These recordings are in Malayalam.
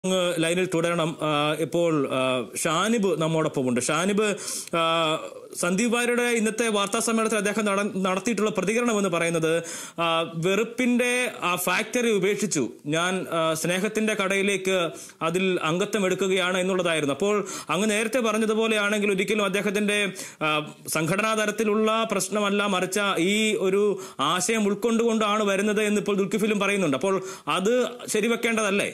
അങ്ങ് ലൈനിൽ തുടരണം ആ, ഇപ്പോൾ ആ, ഷാനിബ് നമ്മോടൊപ്പമുണ്ട് ഷാനിബ് ആ, സന്ദീപ് വാര്യരുടെ ഇന്നത്തെ വാർത്താ സമ്മേളനത്തിൽ അദ്ദേഹം നട- നടത്തിയിട്ടുള്ള പ്രതികരണം എന്ന് പറയുന്നത് ആ, വെറുപ്പിന്റെ ആ ഫാക്ടറി ഉപേക്ഷിച്ചു ഞാൻ ആ, സ്നേഹത്തിന്റെ കടയിലേക്ക് അതിൽ അംഗത്വം എടുക്കുകയാണ് എന്നുള്ളതായിരുന്നു അപ്പോൾ അങ്ങ് നേരത്തെ പറഞ്ഞതുപോലെയാണെങ്കിൽ ഒരിക്കലും അദ്ദേഹത്തിന്റെ ആ, സംഘടനാ തലത്തിലുള്ള പ്രശ്നമല്ല മറിച്ച ഈ ഒരു ആശയം ഉൾക്കൊണ്ടുകൊണ്ടാണ് വരുന്നത് എന്ന് ഇപ്പോൾ ദുൽഖിഫിലും പറയുന്നുണ്ട് അപ്പോൾ അത് ശരിവെക്കേണ്ടതല്ലേ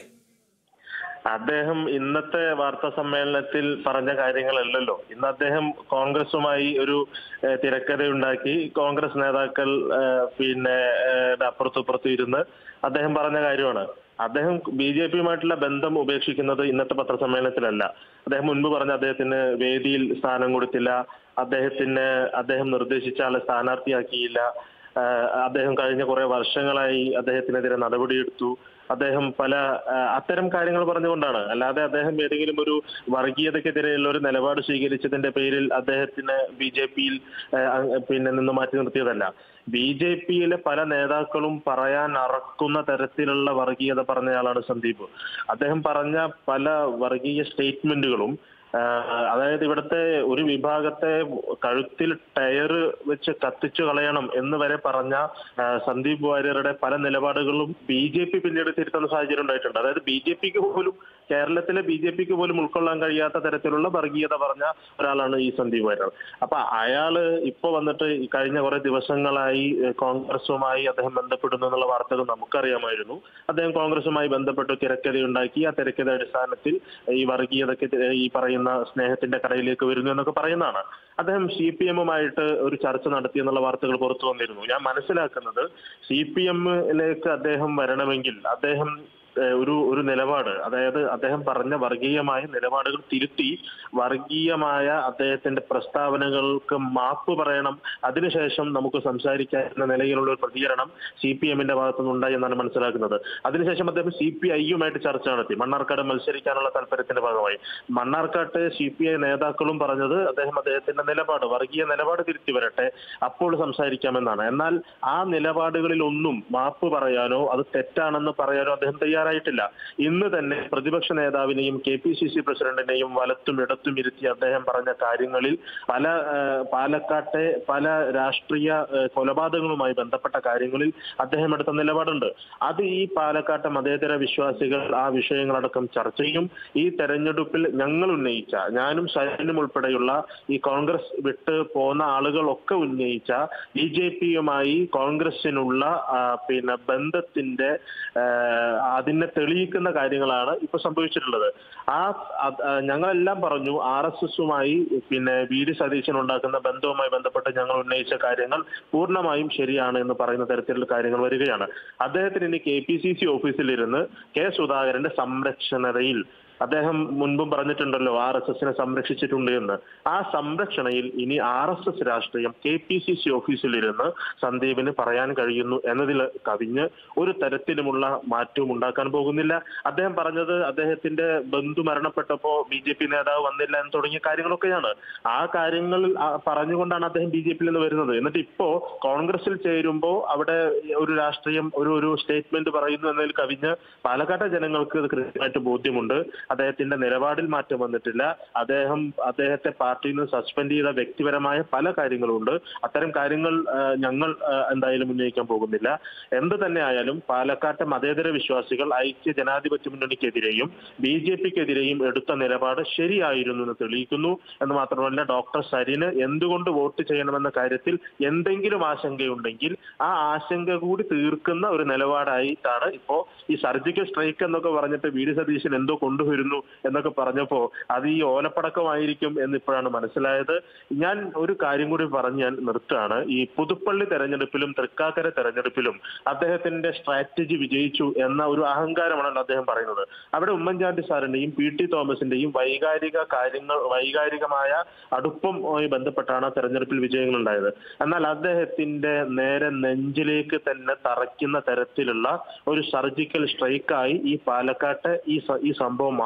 അദ്ദേഹം ഇന്നത്തെ വാർത്താ സമ്മേളനത്തിൽ പറഞ്ഞ കാര്യങ്ങളല്ലല്ലോ ഇന്ന് അദ്ദേഹം കോൺഗ്രസുമായി ഒരു ഏഹ്, തിരക്കഥയുണ്ടാക്കി കോൺഗ്രസ് നേതാക്കൾ ഏഹ്, പിന്നെ ഏഹ്, അപ്പുറത്തും ഇപ്പുറത്തും ഇരുന്ന് അദ്ദേഹം പറഞ്ഞ കാര്യമാണ് അദ്ദേഹം ബി ജെ പിയുമായിട്ടുള്ള ബന്ധം ഉപേക്ഷിക്കുന്നത് ഇന്നത്തെ പത്രസമ്മേളനത്തിലല്ല അദ്ദേഹം മുൻപ് പറഞ്ഞ അദ്ദേഹത്തിന് വേദിയിൽ സ്ഥാനം കൊടുത്തില്ല അദ്ദേഹത്തിന് അദ്ദേഹം നിർദ്ദേശിച്ച ആളെ സ്ഥാനാർത്ഥിയാക്കിയില്ല ആഹ് അദ്ദേഹം കഴിഞ്ഞ കുറെ വർഷങ്ങളായി അദ്ദേഹത്തിനെതിരെ നടപടിയെടുത്തു അദ്ദേഹം പല ആഹ് അത്തരം കാര്യങ്ങൾ പറഞ്ഞുകൊണ്ടാണ് അല്ലാതെ അദ്ദേഹം ഏതെങ്കിലും ഒരു വർഗീയതക്കെതിരെയുള്ള ഒരു നിലപാട് സ്വീകരിച്ചതിന്റെ പേരിൽ അദ്ദേഹത്തിന് ബി ജെ പിയിൽ പിന്നെ നിന്ന് മാറ്റി നിർത്തിയതല്ല ബി ജെ പിയിലെ പല നേതാക്കളും പറയാൻ അറക്കുന്ന തരത്തിലുള്ള വർഗീയത പറഞ്ഞയാളാണ് സന്ദീപ് അദ്ദേഹം പറഞ്ഞ പല വർഗീയ സ്റ്റേറ്റ്മെന്റുകളും ആഹ് അതായത് ഇവിടുത്തെ ഒരു വിഭാഗത്തെ കഴുത്തിൽ ടയർ വെച്ച് കത്തിച്ചു കളയണം എന്ന് വരെ പറഞ്ഞ ആഹ് സന്ദീപ് വാര്യരുടെ പല നിലപാടുകളും ബി ജെ പി പിന്നീട് തിരുത്തുന്ന സാഹചര്യം ഉണ്ടായിട്ടുണ്ട് അതായത് ബി ജെ പിക്ക് പോലും കേരളത്തിലെ ബി ജെ പിക്ക് പോലും ഉൾക്കൊള്ളാൻ കഴിയാത്ത തരത്തിലുള്ള വർഗീയത പറഞ്ഞ ഒരാളാണ് ഈ സന്ദീപ് വാര്യർ അപ്പൊ അയാള് ഇപ്പൊ വന്നിട്ട് ഈ കഴിഞ്ഞ കുറെ ദിവസങ്ങളായി ഏഹ് കോൺഗ്രസുമായി അദ്ദേഹം ബന്ധപ്പെടുന്നു എന്നുള്ള വാർത്തകൾ നമുക്കറിയാമായിരുന്നു അദ്ദേഹം കോൺഗ്രസുമായി ബന്ധപ്പെട്ട് തിരക്കഥയുണ്ടാക്കി ആ തിരക്കഥ അടിസ്ഥാനത്തിൽ ഈ വർഗീയതയ്ക്ക് എതിരെ ഈ പറയുന്ന സ്നേഹത്തിന്റെ കടയിലേക്ക് വരുന്നു എന്നൊക്കെ പറയുന്നതാണ് അദ്ദേഹം സി പി എമ്മുമായിട്ട് ഒരു ചർച്ച നടത്തി എന്നുള്ള വാർത്തകൾ പുറത്തു വന്നിരുന്നു ഞാൻ മനസ്സിലാക്കുന്നത് സി പി എമ്മിലേക്ക് അദ്ദേഹം വരണമെങ്കിൽ അദ്ദേഹം ഏഹ് ഒരു ഒരു നിലപാട് അതായത് അദ്ദേഹം പറഞ്ഞ വർഗീയമായ നിലപാടുകൾ തിരുത്തി വർഗീയമായ അദ്ദേഹത്തിന്റെ പ്രസ്താവനകൾക്ക് മാപ്പ് പറയണം അതിനുശേഷം നമുക്ക് സംസാരിക്കാൻ എന്ന നിലയിലുള്ള ഒരു പ്രതികരണം സി പി എമ്മിന്റെ ഭാഗത്തുനിന്ന് ഉണ്ടായി എന്നാണ് മനസ്സിലാക്കുന്നത് അതിനുശേഷം അദ്ദേഹം സി പി ഐയുമായിട്ട് ചർച്ച നടത്തി മണ്ണാർക്കാട് മത്സരിക്കാനുള്ള താല്പര്യത്തിന്റെ ഭാഗമായി മണ്ണാർക്കാട്ട് സി പി ഐ നേതാക്കളും പറഞ്ഞത് അദ്ദേഹം അദ്ദേഹത്തിന്റെ നിലപാട് വർഗീയ നിലപാട് തിരുത്തി വരട്ടെ അപ്പോൾ സംസാരിക്കാമെന്നാണ് എന്നാൽ ആ നിലപാടുകളിൽ ഒന്നും മാപ്പ് പറയാനോ അത് തെറ്റാണെന്ന് പറയാനോ അദ്ദേഹം തയ്യാറായിട്ടില്ല ഇന്ന് തന്നെ പ്രതിപക്ഷ നേതാവിനെയും കെ പി സി സി പ്രസിഡന്റിനെയും വലത്തും ഇടത്തും ഇരുത്തി അദ്ദേഹം പറഞ്ഞ കാര്യങ്ങളിൽ പല ഏഹ്, പാലക്കാട്ടെ പല രാഷ്ട്രീയ ഏഹ്, കൊലപാതകങ്ങളുമായി ബന്ധപ്പെട്ട കാര്യങ്ങളിൽ അദ്ദേഹം എടുത്ത നിലപാടുണ്ട് അത് ഈ പാലക്കാട്ടെ മതേതര വിശ്വാസികൾ ആ വിഷയങ്ങളടക്കം ചർച്ച ചെയ്യും ഈ തെരഞ്ഞെടുപ്പിൽ ഞങ്ങൾ ഉന്നയിച്ച ഞാനും സൈനും ഉൾപ്പെടെയുള്ള ഈ കോൺഗ്രസ് വിട്ട് പോന്ന ആളുകളൊക്കെ ഉന്നയിച്ച ബി ജെ പിയുമായി കോൺഗ്രസിനുള്ള ആ, പിന്നെ ബന്ധത്തിന്റെ ആ, അതിനെ തെളിയിക്കുന്ന കാര്യങ്ങളാണ് ഇപ്പൊ സംഭവിച്ചിട്ടുള്ളത് ആ അത്, ആ, ഞങ്ങളെല്ലാം പറഞ്ഞു ആർ എസ് എസുമായി പിന്നെ വി ഡി സതീശൻ ഉണ്ടാക്കുന്ന ബന്ധവുമായി ബന്ധപ്പെട്ട് ഞങ്ങൾ ഉന്നയിച്ച കാര്യങ്ങൾ പൂർണ്ണമായും ശരിയാണ് എന്ന് പറയുന്ന തരത്തിലുള്ള കാര്യങ്ങൾ വരികയാണ് അദ്ദേഹത്തിന് ഇനി കെ പി സി സി ഓഫീസിലിരുന്ന് കെ സുധാകരന്റെ സംരക്ഷണതയിൽ അദ്ദേഹം മുൻപും പറഞ്ഞിട്ടുണ്ടല്ലോ ആർ എസ് എസിനെ സംരക്ഷിച്ചിട്ടുണ്ട് എന്ന് ആ സംരക്ഷണയിൽ ഇനി ആർ എസ് എസ് രാഷ്ട്രീയം കെ പി സി സി ഓഫീസിലിരുന്ന് സന്ദീപിന് പറയാൻ കഴിയുന്നു എന്നതിൽ കവിഞ്ഞ് ഒരു തരത്തിലുമുള്ള മാറ്റവും ഉണ്ടാക്കാൻ പോകുന്നില്ല അദ്ദേഹം പറഞ്ഞത് അദ്ദേഹത്തിന്റെ ബന്ധു മരണപ്പെട്ടപ്പോ ബി ജെ പി നേതാവ് വന്നില്ല എന്ന് തുടങ്ങിയ കാര്യങ്ങളൊക്കെയാണ് ആ കാര്യങ്ങൾ ആ പറഞ്ഞുകൊണ്ടാണ് അദ്ദേഹം ബി ജെ പിയിൽ നിന്ന് വരുന്നത് എന്നിട്ട് ഇപ്പോ കോൺഗ്രസിൽ ചേരുമ്പോ അവിടെ ഒരു രാഷ്ട്രീയം ഒരു ഒരു സ്റ്റേറ്റ്മെന്റ് പറയുന്നു എന്നതിൽ കവിഞ്ഞ് പാലക്കാട്ടെ ജനങ്ങൾക്ക് ഇത് കൃത്യമായിട്ട് ബോധ്യമുണ്ട് അദ്ദേഹത്തിന്റെ നിലപാടിൽ മാറ്റം വന്നിട്ടില്ല അദ്ദേഹം അദ്ദേഹത്തെ പാർട്ടിയിൽ നിന്ന് സസ്പെൻഡ് ചെയ്ത വ്യക്തിപരമായ പല കാര്യങ്ങളുണ്ട് അത്തരം കാര്യങ്ങൾ ആ, ഞങ്ങൾ ആ, എന്തായാലും ഉന്നയിക്കാൻ പോകുന്നില്ല എന്ത് തന്നെ ആയാലും പാലക്കാട്ടെ മതേതര വിശ്വാസികൾ ഐക്യ ജനാധിപത്യ മുന്നണിക്കെതിരെയും ബി ജെ പിക്കെതിരെയും എടുത്ത നിലപാട് ശരിയായിരുന്നു എന്ന് തെളിയിക്കുന്നു എന്ന് മാത്രമല്ല ഡോക്ടർ സരിന് എന്തുകൊണ്ട് വോട്ട് ചെയ്യണമെന്ന കാര്യത്തിൽ എന്തെങ്കിലും ആശങ്കയുണ്ടെങ്കിൽ ആ ആശങ്ക കൂടി തീർക്കുന്ന ഒരു നിലപാടായിട്ടാണ് ഇപ്പോ ഈ സർജിക്കൽ സ്ട്രൈക്ക് എന്നൊക്കെ പറഞ്ഞിട്ട് വി ഡി സതീശൻ എന്തോ കൊണ്ടുവരുന്നു എന്നൊക്കെ പറഞ്ഞപ്പോ അത് ഈ ഓലപ്പടക്കമായിരിക്കും എന്ന് ഇപ്പോഴാണ് മനസ്സിലായത് ഞാൻ ഒരു കാര്യം കൂടി പറഞ്ഞ് ഞാൻ നിർത്തുകയാണ് ഈ പുതുപ്പള്ളി തെരഞ്ഞെടുപ്പിലും തൃക്കാക്കര തെരഞ്ഞെടുപ്പിലും അദ്ദേഹത്തിന്റെ സ്ട്രാറ്റജി വിജയിച്ചു എന്ന ഒരു അഹങ്കാരമാണല്ലോ അദ്ദേഹം പറയുന്നത് അവിടെ ഉമ്മൻചാണ്ടി സാറിന്റെയും പി ടി തോമസിന്റെയും വൈകാരിക കാര്യങ്ങൾ വൈകാരികമായ അടുപ്പവുമായി ബന്ധപ്പെട്ടാണ് ആ തെരഞ്ഞെടുപ്പിൽ വിജയങ്ങൾ ഉണ്ടായത് എന്നാൽ അദ്ദേഹത്തിന്റെ നേരെ നെഞ്ചിലേക്ക് തന്നെ തറയ്ക്കുന്ന തരത്തിലുള്ള ഒരു സർജിക്കൽ സ്ട്രൈക്കായി ഈ പാലക്കാട്ടെ ഈ സ- ഈ സംഭവം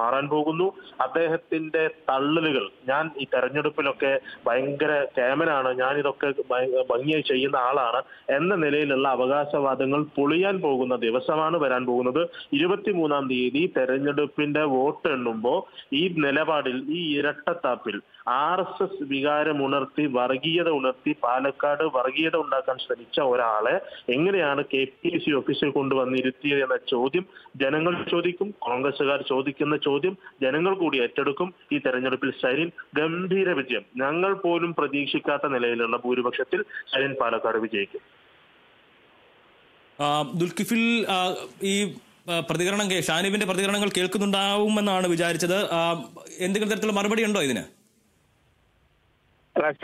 മാറാൻ പോകുന്നു അദ്ദേഹത്തിന്റെ തള്ളലുകൾ ഞാൻ ഈ തെരഞ്ഞെടുപ്പിലൊക്കെ ഭയങ്കര കേമനാണ് ഞാൻ ഇതൊക്കെ ഭയ- ഭംഗിയായി ചെയ്യുന്ന ആളാണ് എന്ന നിലയിലുള്ള അവകാശവാദങ്ങൾ പൊളിയാൻ പോകുന്ന ദിവസമാണ് വരാൻ പോകുന്നത് ഇരുപത്തിമൂന്നാം തീയതി തെരഞ്ഞെടുപ്പിന്റെ വോട്ട് എണ്ണുമ്പോൾ ഈ നിലപാടിൽ ഈ ഇരട്ടത്താപ്പിൽ ആർ എസ് എസ് വികാരമുണർത്തി വർഗീയത ഉണർത്തി പാലക്കാട് വർഗീയത ഉണ്ടാക്കാൻ ശ്രമിച്ച ഒരാളെ എങ്ങനെയാണ് കെ പി സി ഓഫീസിൽ കൊണ്ടുവന്നിരുത്തിയത് എന്ന ചോദ്യം ജനങ്ങൾ ചോദിക്കും കോൺഗ്രസുകാർ ചോദിക്കുന്ന ചോദ്യം ജനങ്ങൾ കൂടി ഏറ്റെടുക്കും ഈ തെരഞ്ഞെടുപ്പിൽ സരിൻ ഗംഭീര വിജയം ഞങ്ങൾ പോലും പ്രതീക്ഷിക്കാത്ത നിലയിലുള്ള ഭൂരിപക്ഷത്തിൽ സരിൻ പാലക്കാട് വിജയിക്കും ആ, ദുൽക്കിഫിൽ ആ, ഈ ആ, പ്രതികരണം കേ- ഷാനിബിന്റെ പ്രതികരണങ്ങൾ കേൾക്കുന്നുണ്ടാവുമെന്നാണ് വിചാരിച്ചത് ആ, എന്തെങ്കിലും തരത്തിലുള്ള മറുപടി ഉണ്ടോ ഇതിന് അല്ല